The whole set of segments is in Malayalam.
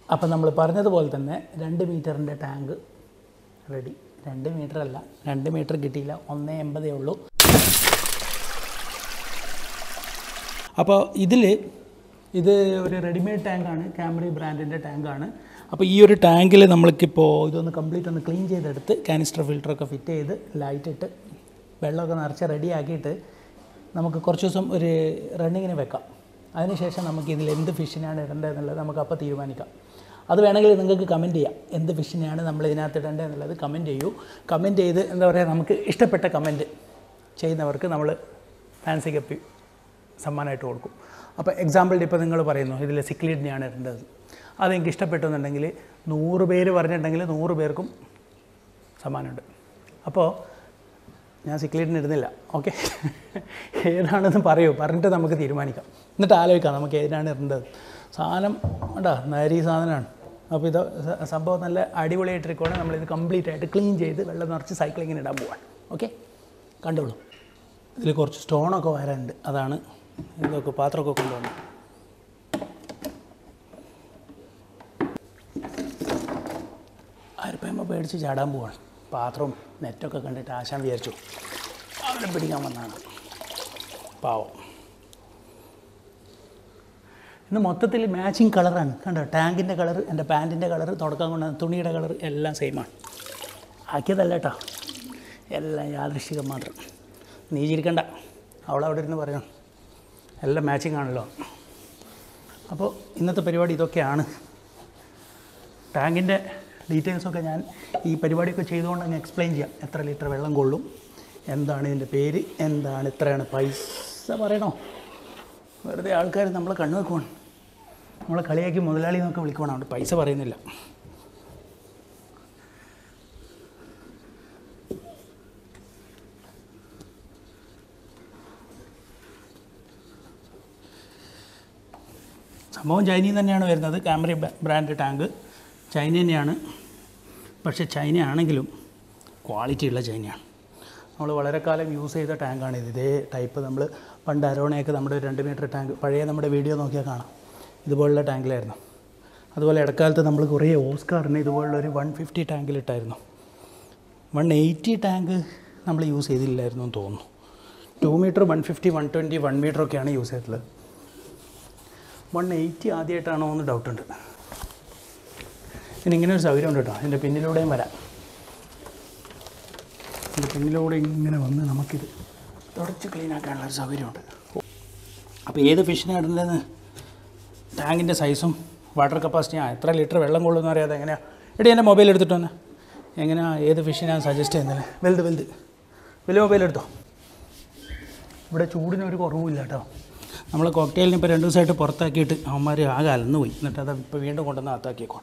അപ്പം നമ്മൾ പറഞ്ഞതുപോലെ തന്നെ രണ്ട് മീറ്ററിൻ്റെ ടാങ്ക് റെഡി രണ്ട് മീറ്റർ അല്ല രണ്ട് മീറ്റർ കിട്ടിയില്ല ഒന്നേ എൺപതേ ഉള്ളൂ അപ്പോൾ ഇതിൽ ഇത് ഒരു റെഡിമെയ്ഡ് ടാങ്കാണ് ക്യാമറി ബ്രാൻഡിൻ്റെ ടാങ്കാണ് അപ്പോൾ ഈ ഒരു ടാങ്കിൽ നമ്മൾക്കിപ്പോൾ ഇതൊന്ന് കംപ്ലീറ്റ് ഒന്ന് ക്ലീൻ ചെയ്തെടുത്ത് കാനിസ്റ്റർ ഫിൽറ്ററൊക്കെ ഫിറ്റ് ചെയ്ത് ലൈറ്റ് ഇട്ട് വെള്ളമൊക്കെ നിറച്ച് റെഡി ആക്കിയിട്ട് നമുക്ക് കുറച്ച് ദിവസം ഒരു റണ്ണിങ്ങിന് വെക്കാം അതിനുശേഷം നമുക്ക് ഇതിൽ എന്ത് ഫിഷിനാണ് ഇടേണ്ടതെന്നുള്ളത് നമുക്ക് അപ്പോൾ തീരുമാനിക്കാം അത് വേണമെങ്കിൽ നിങ്ങൾക്ക് കമൻറ്റ് ചെയ്യാം എന്ത് ഫിഷിനെയാണ് നമ്മൾ ഇതിനകത്ത് ഇടേണ്ടത് എന്നുള്ളത് കമൻറ്റ് ചെയ്യൂ കമൻറ്റ് ചെയ്ത് എന്താ പറയുക നമുക്ക് ഇഷ്ടപ്പെട്ട കമൻറ്റ് ചെയ്യുന്നവർക്ക് നമ്മൾ ഫാൻസി കപ്പി സമ്മാനമായിട്ട് കൊടുക്കും അപ്പോൾ എക്സാമ്പിൾ ഇപ്പോൾ നിങ്ങൾ പറയുന്നു ഇതിൽ സിക്ലീഡിനെയാണ് ഇടേണ്ടത് അതെനിക്ക് ഇഷ്ടപ്പെട്ടു എന്നുണ്ടെങ്കിൽ നൂറ് പേര് പറഞ്ഞിട്ടുണ്ടെങ്കിൽ നൂറ് പേർക്കും സമ്മാനമുണ്ട് അപ്പോൾ ഞാൻ സിക്ലീഡിന് ഇടുന്നില്ല ഓക്കെ ഏതാണെന്ന് പറയൂ പറഞ്ഞിട്ട് നമുക്ക് തീരുമാനിക്കാം എന്നിട്ട് ആലോചിക്കാം നമുക്ക് ഏതിനാണ് ഇടേണ്ടത് സാധനം വേണ്ട നരി സാധനമാണ് അപ്പോൾ ഇത് സ- സംഭവം നല്ല അടിപൊളിയായിട്ടിരിക്കുകയാണ് നമ്മളിത് കംപ്ലീറ്റ് ആയിട്ട് ക്ലീൻ ചെയ്ത് വെള്ളം നിറച്ച് സൈക്ലിങ്ങിന് ഇടാൻ പോവാണ് ഓക്കെ കണ്ടോളൂ ഇതിൽ കുറച്ച് സ്റ്റോണൊക്കെ വരാനുണ്ട് അതാണ് ഇതൊക്കെ പാത്രമൊക്കെ കൊണ്ടുവന്നു ആയിരപ്പയമ്മ പേടിച്ച് ചാടാൻ പോവാണ് പാത്രവും നെറ്റൊക്കെ കണ്ടിട്ട് ആശാൻ വിചാരിച്ചു അവനെ പിടിക്കാൻ വന്നതാണ് പാവം ഇന്ന് മൊത്തത്തിൽ മാച്ചിങ് കളറാണ് കണ്ടോ ടാങ്കിൻ്റെ കളർ എൻ്റെ പാൻറ്റിൻ്റെ കളർ തുടക്കം കൊണ്ട് തുണിയുടെ കളർ എല്ലാം സെയിമാണ് ആക്കിയതല്ല കേട്ടോ എല്ലാം യാദൃശികം മാത്രം നീ ചിരിക്കണ്ട അവളവിടെ ഇരുന്ന് പറയണം എല്ലാം മാച്ചിങ് ആണല്ലോ അപ്പോൾ ഇന്നത്തെ പരിപാടി ഇതൊക്കെയാണ് ടാങ്കിൻ്റെ ഡീറ്റെയിൽസൊക്കെ ഞാൻ ഈ പരിപാടിയൊക്കെ ചെയ്തുകൊണ്ട് അങ്ങ് എക്സ്പ്ലെയിൻ ചെയ്യാം എത്ര ലിറ്റർ വെള്ളം കൊള്ളും എന്താണ് ഇതിൻ്റെ പേര് എന്താണ് ഇത്രയാണ് പൈസ പറയണോ വെറുതെ ആൾക്കാർ നമ്മളെ കണ്ണു വെക്കുവാണ് നമ്മളെ കളിയാക്കി മുതലാളി എന്നൊക്കെ വിളിക്കുവാണ് അതുകൊണ്ട് പൈസ പറയുന്നില്ല സംഭവം ചൈനയിൽ നിന്ന് തന്നെയാണ് വരുന്നത് ക്യാമറി ബ്രാൻഡ് ടാങ്ക് ചൈന തന്നെയാണ് പക്ഷേ ചൈന ആണെങ്കിലും ക്വാളിറ്റി ഉള്ള ചൈനയാണ് നമ്മൾ വളരെ കാലം യൂസ് ചെയ്ത ടാങ്കാണ് ഇത് ഇതേ ടൈപ്പ് നമ്മൾ പണ്ട് അരോണയൊക്കെ നമ്മുടെ ഒരു രണ്ട് മീറ്റർ ടാങ്ക് പഴയ നമ്മുടെ വീഡിയോ നോക്കിയാൽ കാണാം ഇതുപോലുള്ള ടാങ്കിലായിരുന്നു അതുപോലെ ഇടക്കാലത്ത് നമ്മൾ കുറേ ഓസ്കാറിന് ഇതുപോലുള്ള ഒരു വൺ ഫിഫ്റ്റി ടാങ്കിലിട്ടായിരുന്നു വൺ എയ്റ്റി ടാങ്ക് നമ്മൾ യൂസ് ചെയ്തില്ലായിരുന്നു എന്ന് തോന്നുന്നു two metre one fifty one twenty one മീറ്ററൊക്കെയാണ് യൂസ് ചെയ്തിട്ടുള്ളത് വൺ എയ്റ്റി ആദ്യമായിട്ടാണോ എന്ന് ഡൗട്ടുണ്ട് പിന്നെ ഇങ്ങനെ ഒരു സൗകര്യം ഉണ്ട് കേട്ടോ അതിൻ്റെ പിന്നിലൂടെയും വരാം അതിൻ്റെ പിന്നിലൂടെ ഇങ്ങനെ വന്ന് നമുക്കിത് തുടച്ച് ക്ലീൻ ആക്കാനുള്ള ഒരു സൗകര്യമുണ്ട് അപ്പോൾ ഏത് ഫിഷിനാണ് ഇടേണ്ടതെന്ന് ടാങ്കിൻ്റെ സൈസും വാട്ടർ കപ്പാസിറ്റി ആ എത്ര ലിറ്റർ വെള്ളം കൊള്ളുമെന്ന് അറിയാതെ എങ്ങനെയാണ് എടി എൻ്റെ മൊബൈൽ എടുത്തിട്ട് വന്ന് എങ്ങനെയാ ഏത് ഫിഷിനാണ് സജസ്റ്റ് ചെയ്യുന്നത് വലുത് വലുത് വലിയ മൊബൈൽ എടുത്തോ ഇവിടെ ചൂടിനൊരു കുറവുമില്ല കേട്ടോ നമ്മൾ കോക്ടെയിലിന് ഇപ്പോൾ രണ്ട് ദിവസമായിട്ട് പുറത്താക്കിയിട്ട് അവന്മാർ ആകെ അലന്ന് പോയി എന്നിട്ട് അത് ഇപ്പോൾ വീണ്ടും കൊണ്ടുവന്ന് അകത്താക്കിയേക്കോ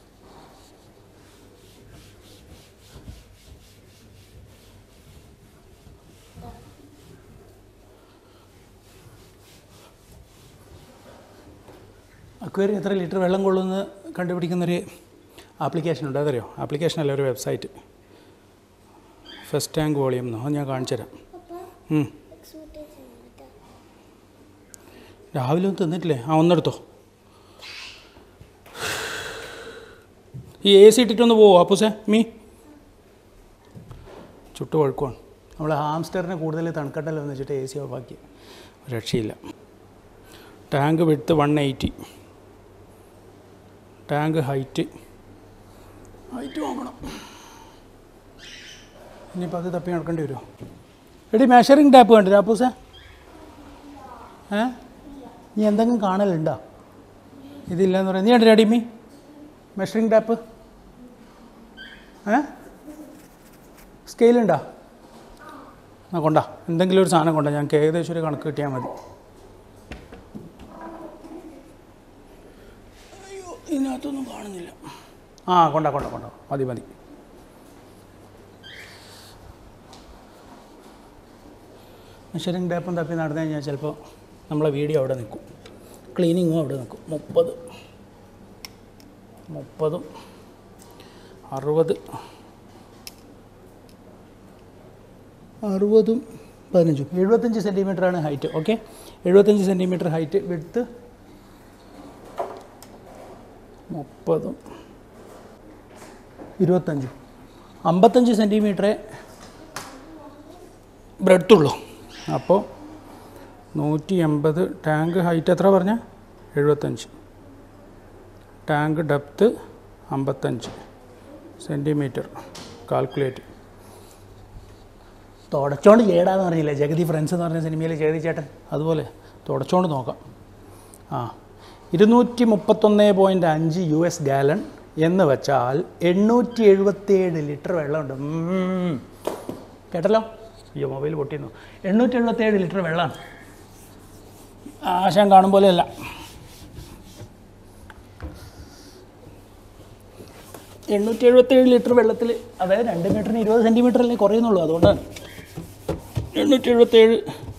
അക്വേറിയം എത്ര ലിറ്റർ വെള്ളം കൊള്ളുമെന്ന് കണ്ടുപിടിക്കുന്നൊരു ആപ്ലിക്കേഷൻ ഉണ്ട് അതറിയോ ആപ്ലിക്കേഷൻ അല്ല ഒരു വെബ്സൈറ്റ് ഫസ്റ്റ് ടാങ്ക് വോളിയം എന്നോ അത് ഞാൻ കാണിച്ചു തരാം ഉം. രാവിലെ ഒന്നും തിന്നിട്ടില്ലേ ആ ഒന്നെടുത്തോ ഈ എ സി ഇട്ടിട്ടൊന്ന് പോവോ അപ്പൂസേ മീ ചുട്ടു വഴുക്കുവാണ് നമ്മൾ ഹാംസ്റ്ററിന് കൂടുതൽ തണുക്കട്ടല്ലോ എന്ന് വെച്ചിട്ട് എ സി ഓഫാക്കി രക്ഷയില്ല ടാങ്ക് വിടുത്ത് one eighty tank height height നോക്കണം ഇനിയിപ്പോൾ അത് തപ്പി നടക്കേണ്ടി വരുമോ എടി മെഷറിംഗ് ടാപ്പ് കണ്ടു രാപ്പൂസേ ഏ നീ എന്തെങ്കിലും കാണലുണ്ടോ ഇതില്ലെന്ന് പറയാം നീ കണ്ടു അടിമി മെഷറിംഗ് ടാപ്പ് ഏ സ്കെയിലുണ്ടോ ആ കൊണ്ടാ എന്തെങ്കിലും ഒരു സാധനം കൊണ്ടാ ഞങ്ങൾക്ക് ഏകദേശം ഒരു കണക്ക് കിട്ടിയാൽ മതി അയ്യോ ഇതിനകത്തൊന്നും കാണുന്നില്ല ആ കൊണ്ടാ കൊണ്ടാ കൊണ്ടാ മതി മതി മെഷറിംഗ് ടാപ്പും തപ്പി നടന്നു കഴിഞ്ഞാൽ ചിലപ്പോൾ നമ്മളെ വീഡിയോ അവിടെ നിൽക്കും ക്ലീനിങ്ങും അവിടെ നിൽക്കും മുപ്പത് മുപ്പതും അറുപത് അറുപതും പതിനഞ്ചും എഴുപത്തഞ്ച് സെൻറ്റിമീറ്ററാണ് ഹൈറ്റ് ഓക്കെ എഴുപത്തഞ്ച് സെൻറ്റിമീറ്റർ ഹൈറ്റ് വിടുത്ത് മുപ്പതും ഇരുപത്തഞ്ചും അമ്പത്തഞ്ച് സെൻറ്റിമീറ്ററേ ബ്രെഡ്ത്തുള്ളൂ അപ്പോൾ നൂറ്റി എൺപത് ടാങ്ക് ഹൈറ്റ് എത്ര പറഞ്ഞ എഴുപത്തഞ്ച് ടാങ്ക് ഡെപ്ത്ത് അമ്പത്തഞ്ച് സെൻറ്റിമീറ്റർ കാൽക്കുലേറ്റ് തുടച്ചോണ്ട് ചേടാന്ന് പറഞ്ഞില്ലേ ജഗതി ഫ്രണ്ട്സ് എന്ന് പറഞ്ഞ സിനിമയിൽ ജഗതി ചേട്ടൻ അതുപോലെ തുടച്ചോണ്ട് നോക്കാം ആ ഇരുന്നൂറ്റി മുപ്പത്തൊന്ന് പോയിൻ്റ് അഞ്ച് യു എസ് ഗാലൺ എന്ന് വെച്ചാൽ എണ്ണൂറ്റി എഴുപത്തിയേഴ് ലിറ്റർ വെള്ളമുണ്ട് ഉം. കേട്ടല്ലോ അയ്യോ മൊബൈൽ പൊട്ടിയിരുന്നു എണ്ണൂറ്റി എഴുപത്തിയേഴ് ലിറ്റർ വെള്ളമാണ് ആശാൻ കാണും പോലെയല്ല എണ്ണൂറ്റി എഴുപത്തേഴ് ലിറ്റർ വെള്ളത്തിൽ അതായത് രണ്ട് മീറ്ററിന് ഇരുപത് സെൻറ്റിമീറ്റർ അല്ലേ കുറയുന്നുള്ളൂ അതുകൊണ്ടാണ് എണ്ണൂറ്റി എഴുപത്തേഴ്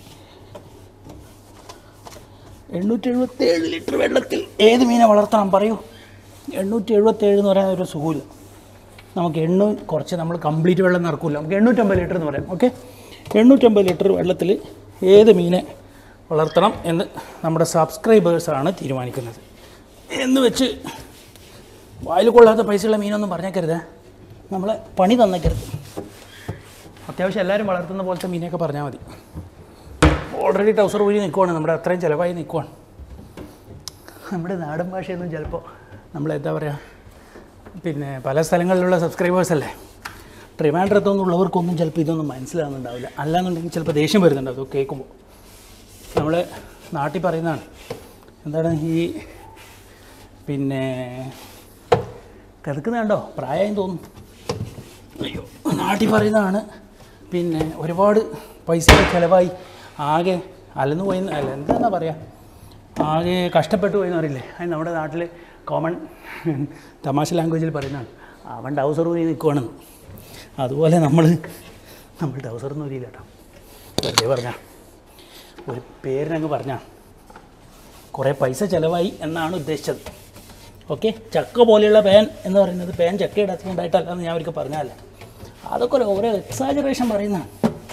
എണ്ണൂറ്റി എഴുപത്തേഴ് ലിറ്റർ വെള്ളത്തിൽ ഏത് മീനെ വളർത്തണം പറയൂ എണ്ണൂറ്റി എഴുപത്തേഴ് എന്ന് പറയാൻ ഒരു സുഖമില്ല നമുക്ക് എണ്ണൂ കുറച്ച് നമ്മൾ കംപ്ലീറ്റ് വെള്ളം നടക്കില്ല നമുക്ക് എണ്ണൂറ്റമ്പത് ലിറ്റർ എന്ന് പറയാം ഓക്കെ എണ്ണൂറ്റമ്പത് ലിറ്റർ വെള്ളത്തിൽ ഏത് മീനെ വളർത്തണം എന്ന് നമ്മുടെ സബ്സ്ക്രൈബേഴ്സാണ് തീരുമാനിക്കുന്നത് എന്ന് വെച്ച് വായിൽ കൊള്ളാത്ത പൈസയുള്ള മീനൊന്നും പറഞ്ഞേക്കരുത് നമ്മളെ പണി തന്നേക്കരുത് അത്യാവശ്യം എല്ലാവരും വളർത്തുന്ന പോലത്തെ മീനൊക്കെ പറഞ്ഞാൽ മതി ഓൾറെഡി ടൗസർ ഊരി നിൽക്കുവാണ് നമ്മുടെ അത്രയും ചിലവായി നിൽക്കുവാണ് നമ്മുടെ നാടൻ ഭാഷയൊന്നും ചിലപ്പോൾ നമ്മൾ എന്താ പറയുക പിന്നെ പല സ്ഥലങ്ങളിലുള്ള സബ്സ്ക്രൈബേഴ്സ് അല്ലേ ട്രിവാൻഡ്രത്തൊന്നുള്ളവർക്കൊന്നും ചിലപ്പോൾ ഇതൊന്നും മനസ്സിലാകുന്നുണ്ടാവില്ല അല്ലാന്നുണ്ടെങ്കിൽ ചിലപ്പോൾ ദേഷ്യം വരുന്നുണ്ട് അത് കേൾക്കുമ്പോൾ നമ്മൾ നാട്ടിൽ പറയുന്നതാണ് എന്താണ് ഈ പിന്നെ കിടക്കുന്നുണ്ടോ പ്രായമായി തോന്നുന്നു അയ്യോ നാട്ടിൽ പറയുന്നതാണ് പിന്നെ ഒരുപാട് പൈസ ചിലവായി ആകെ അലന്നു പോയി അല്ല എന്താ പറയുക ആകെ കഷ്ടപ്പെട്ടു പോയി എന്ന് അറിയില്ലേ അത് നമ്മുടെ നാട്ടിൽ കോമൺ തമാശ ലാംഗ്വേജിൽ പറയുന്നതാണ് അവൻ ടൗസർ ഊരി നിൽക്കുവാണെന്ന് അതുപോലെ നമ്മൾ നമ്മൾ ടൗസർ ഒന്നും ഊരിയില്ല കേട്ടോ വെറുതെ പറഞ്ഞ ഒരു പേരിനങ്ങ് പറഞ്ഞ കുറേ പൈസ ചിലവായി എന്നാണ് ഉദ്ദേശിച്ചത് ഓക്കെ ചക്ക പോലെയുള്ള പാൻ എന്ന് പറയുന്നത് പാൻ ചക്ക ഇടാത്തതുകൊണ്ടായിട്ടല്ല എന്ന് ഞാൻ അവർക്ക് പറഞ്ഞതല്ല അതൊക്കെ ഒരു ഓരോ എക്സാജറേഷൻ പറയുന്നതാണ്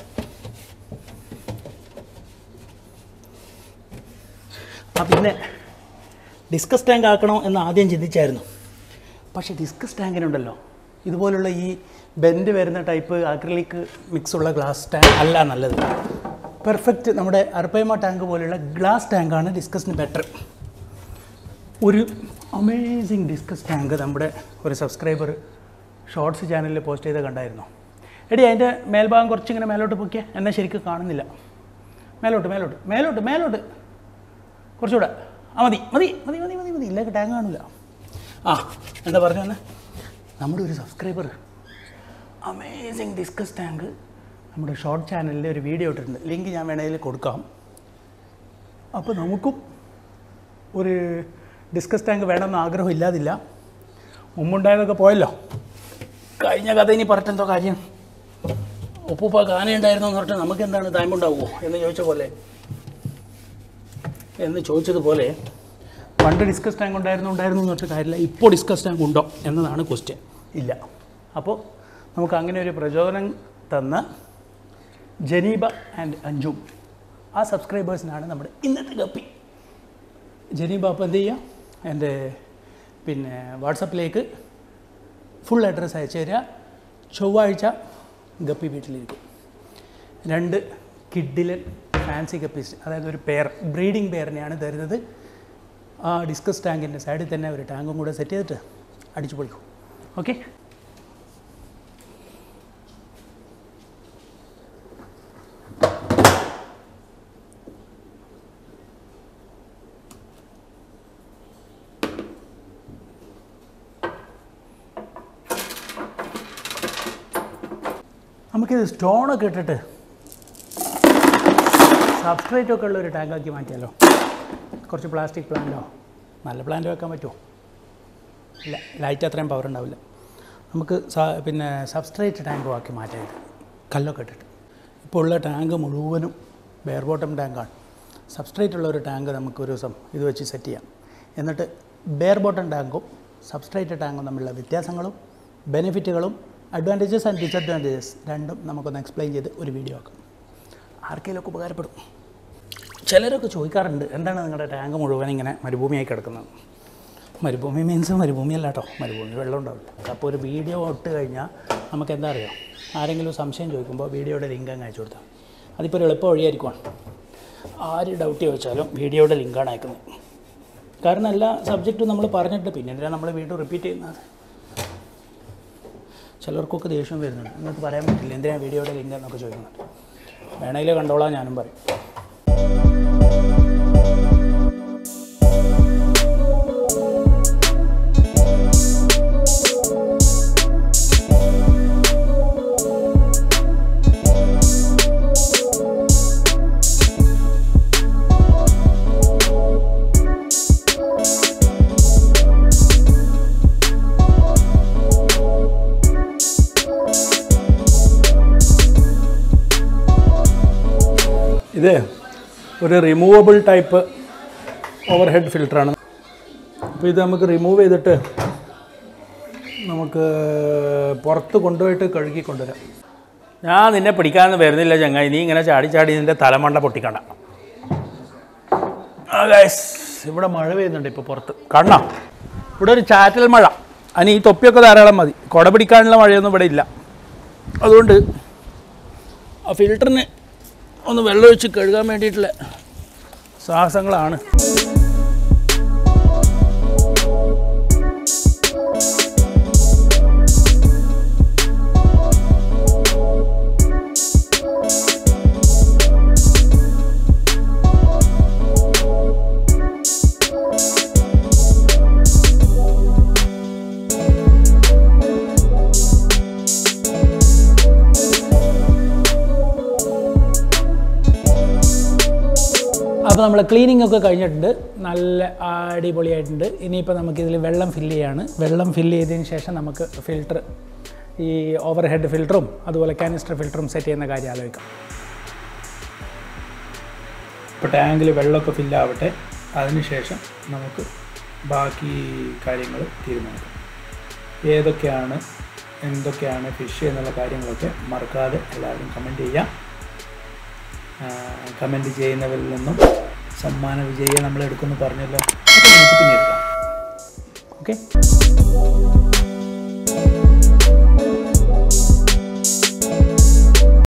ആ പിന്നെ ഡിസ്കസ് ടാങ്ക് ആക്കണോ എന്ന് ആദ്യം ചിന്തിച്ചായിരുന്നു പക്ഷേ ഡിസ്കസ് ടാങ്കിനുണ്ടല്ലോ ഇതുപോലുള്ള ഈ ബെൻഡ് വരുന്ന ടൈപ്പ് അക്രലിക് മിക്സ് ഉള്ള ഗ്ലാസ് ടാങ്ക് അല്ല നല്ലത് പെർഫെക്റ്റ് നമ്മുടെ അർപ്പയമ ടാങ്ക് പോലെയുള്ള ഗ്ലാസ് ടാങ്കാണ് ഡിസ്കസിന് ബെറ്റർ ഒരു അമേസിങ് ഡിസ്കസ് ടാങ്ക് നമ്മുടെ ഒരു സബ്സ്ക്രൈബർ ഷോർട്സ് ചാനലിൽ പോസ്റ്റ് ചെയ്ത് കണ്ടായിരുന്നു എടി അതിൻ്റെ മേൽഭാഗം കുറച്ചിങ്ങനെ മേലോട്ട് പൊക്കിയ എന്നെ ശരിക്കും കാണുന്നില്ല മേലോട്ട് മേലോട്ട് മേലോട്ട് മേലോട്ട് കുറച്ചുകൂടെ ആ മതി മതി മതി മതി മതി മതി ഇല്ലെങ്കിൽ ടാങ്ക് കാണില്ല ആ എന്താ പറഞ്ഞു തന്നെ നമ്മുടെ ഒരു സബ്സ്ക്രൈബർ അമേസിങ് ഡിസ്കസ് ടാങ്ക് നമ്മുടെ ഷോർട്ട് ചാനലിൽ ഒരു വീഡിയോ ഇട്ടിട്ടുണ്ട് ലിങ്ക് ഞാൻ വേണമെങ്കിൽ കൊടുക്കാം അപ്പോൾ നമുക്കും ഒരു ഡിസ്കസ് ടാങ്ക് വേണമെന്ന് ആഗ്രഹം ഇല്ലാതില്ല മുമ്പുണ്ടായതൊക്കെ പോയല്ലോ കഴിഞ്ഞ കഥ ഇനി പറഞ്ഞെന്തോ കാര്യം ഉപ്പുപ്പ കാനയുണ്ടായിരുന്നു എന്ന് പറഞ്ഞാൽ നമുക്ക് എന്താണ് തായ്മുണ്ടാവുമോ എന്ന് ചോദിച്ച പോലെ എന്ന് ചോദിച്ചതുപോലെ പണ്ട് ഡിസ്കസ് ടാങ്ക് ഉണ്ടായിരുന്നു ഉണ്ടായിരുന്നു എന്ന് പറഞ്ഞ കാര്യമില്ല ഇപ്പോൾ ഡിസ്കസ് ടാങ്ക് ഉണ്ടോ എന്നതാണ് ക്വസ്റ്റ്യൻ ഇല്ല അപ്പോൾ നമുക്ക് അങ്ങനെ ഒരു പ്രചോദനം തന്ന ജനീബ ആൻഡ് അഞ്ജും ആ സബ്സ്ക്രൈബേഴ്സിനാണ് നമ്മുടെ ഇന്നത്തെ ഗപ്പി ജനീബ അപ്പോൾ എന്ത് ചെയ്യുക എൻ്റെ പിന്നെ വാട്സപ്പിലേക്ക് ഫുൾ അഡ്രസ്സ് അയച്ചു തരിക ചൊവ്വാഴ്ച ഗപ്പി വീട്ടിലിരിക്കും രണ്ട് കിഡിലൻ ഫാൻസി ഗപ്പീസ് അതായത് ഒരു പെയർ ബ്രീഡിംഗ് പെയറിനെയാണ് തരുന്നത് ആ ഡിസ്കസ് ടാങ്കിൻ്റെ സൈഡിൽ തന്നെ ഒരു ടാങ്കും കൂടെ സെറ്റ് ചെയ്തിട്ട് അടിച്ചു പൊളിക്കും ഓക്കെ നമുക്കിത് സ്റ്റോണൊക്കെ ഇട്ടിട്ട് സബ്സ്ട്രേറ്റ് ഒക്കെ ഉള്ള ഒരു ടാങ്കാക്കി മാറ്റിയാലോ കുറച്ച് പ്ലാസ്റ്റിക് പ്ലാന്റോ നല്ല പ്ലാന്റ് വെക്കാൻ പറ്റുമോ ഇല്ല ലൈറ്റ് അത്രയും പവർ ഉണ്ടാവില്ല നമുക്ക് സ- പിന്നെ സബ്സ്ട്രേറ്റ് ടാങ്കും ആക്കി മാറ്റാം കല്ലൊക്കെ ഇട്ടിട്ട് ഇപ്പോൾ ഉള്ള ടാങ്ക് മുഴുവനും ബെയർ ബോട്ടം ടാങ്കാണ് സബ്സ്ട്രേറ്റ് ഉള്ള ഒരു ടാങ്ക് നമുക്ക് ഒരു ദിവസം ഇത് വെച്ച് സെറ്റ് ചെയ്യാം എന്നിട്ട് ബെയർ ബോട്ടം ടാങ്കും സബ്സ്ട്രേറ്റ് ടാങ്കും തമ്മിലുള്ള വ്യത്യാസങ്ങളും ബെനിഫിറ്റുകളും അഡ്വാൻറ്റേജസ് ആൻഡ് ഡിസഡ്വാൻറ്റേജസ് രണ്ടും നമുക്കൊന്ന് എക്സ്പ്ലെയിൻ ചെയ്ത് ഒരു വീഡിയോ ആക്കാം ആർക്കെങ്കിലുമൊക്കെ ഉപകാരപ്പെടും ചിലരൊക്കെ ചോദിക്കാറുണ്ട് എന്താണ് നിങ്ങളുടെ ടാങ്ക് മുഴുവൻ ഇങ്ങനെ മരുഭൂമിയായി കിടക്കുന്നത് മരുഭൂമി മീൻസ് മരുഭൂമി അല്ല കേട്ടോ മരുഭൂമി വെള്ളം ഉണ്ടാവില്ല അപ്പോൾ ഒരു വീഡിയോ ഇട്ട് കഴിഞ്ഞാൽ നമുക്ക് എന്താ അറിയാം ആരെങ്കിലും സംശയം ചോദിക്കുമ്പോൾ വീഡിയോയുടെ ലിങ്ക് അങ്ങ് അയച്ചു കൊടുത്താൽ അതിപ്പോൾ ഒരു എളുപ്പ വഴിയായിരിക്കുമാണ് ആര് ഡൗട്ട് ചോദിച്ചാലും വീഡിയോയുടെ ലിങ്കാണ് അയക്കുന്നത് കാരണം എല്ലാ സബ്ജക്റ്റും നമ്മൾ പറഞ്ഞിട്ട് പിന്നെ എന്തിനാണ് നമ്മൾ വീണ്ടും റിപ്പീറ്റ് ചെയ്യുന്നത് ചിലർക്കൊക്കെ ദേഷ്യം വരുന്നുണ്ട് നിങ്ങൾക്ക് പറയാൻ പറ്റില്ല എന്തിനാണ് വീഡിയോയുടെ ലിങ്ക് എന്നൊക്കെ ചോദിക്കുന്നുണ്ട് വേണമെങ്കിൽ കണ്ടോളാം ഞാനും പറയും ഇത് ഒരു റിമൂവബിൾ ടൈപ്പ് ഓവർ ഹെഡ് ഫിൽറ്ററാണ് അപ്പോൾ ഇത് നമുക്ക് റിമൂവ് ചെയ്തിട്ട് നമുക്ക് പുറത്ത് കൊണ്ടുപോയിട്ട് കഴുകി കൊണ്ടുവരാം ഞാൻ നിന്നെ പിടിക്കാനൊന്നും വരുന്നില്ല ചങ്ങായി നീ ഇങ്ങനെ ചാടി ചാടി നിൻ്റെ തലമണ്ട പൊട്ടിക്കണ്ട ആ ഗൈസ് ഇവിടെ മഴ പെയ്യുന്നുണ്ട് ഇപ്പോൾ പുറത്ത് കാണണം ഇവിടെ ഒരു ചാറ്റൽ മഴ അതിന് ഈ തൊപ്പിയൊക്കെ ധാരാളം മതി കുട പിടിക്കാനുള്ള മഴയൊന്നും ഇവിടെ ഇല്ല അതുകൊണ്ട് ആ ഫിൽറ്ററിന് ഒന്ന് വെള്ളമൊഴിച്ച് കഴുകാൻ വേണ്ടിയിട്ടുള്ള സാഹസങ്ങളാണ് അപ്പോൾ നമ്മൾ ക്ലീനിങ് ഒക്കെ കഴിഞ്ഞിട്ടുണ്ട് നല്ല അടിപൊളിയായിട്ടുണ്ട് ഇനിയിപ്പോൾ നമുക്കിതിൽ വെള്ളം ഫില്ല് ചെയ്യാണ് വെള്ളം ഫില്ല് ചെയ്തതിന് ശേഷം നമുക്ക് ഫിൽറ്റർ ഈ ഓവർ ഹെഡ് ഫിൽറ്ററും അതുപോലെ കാനിസ്റ്റർ ഫിൽറ്ററും സെറ്റ് ചെയ്യുന്ന കാര്യം ആലോചിക്കാം ഇപ്പോൾ ടാങ്കിൽ വെള്ളമൊക്കെ ഫില്ലാവട്ടെ അതിനുശേഷം നമുക്ക് ബാക്കി കാര്യങ്ങൾ തീരുമാനിക്കാം ഏതൊക്കെയാണ് എന്തൊക്കെയാണ് ഫിഷ് എന്നുള്ള കാര്യങ്ങളൊക്കെ മറക്കാതെ എല്ലാവരും കമൻറ്റ് ചെയ്യാം കമൻറ്റ് ചെയ്യുന്നവരിൽ നിന്നും സമ്മാന വിജയിയെ നമ്മൾ എടുക്കുമെന്ന് പറഞ്ഞല്ലോ അപ്പോൾ നമുക്ക് പിന്നെ എടുക്കാം ഓക്കെ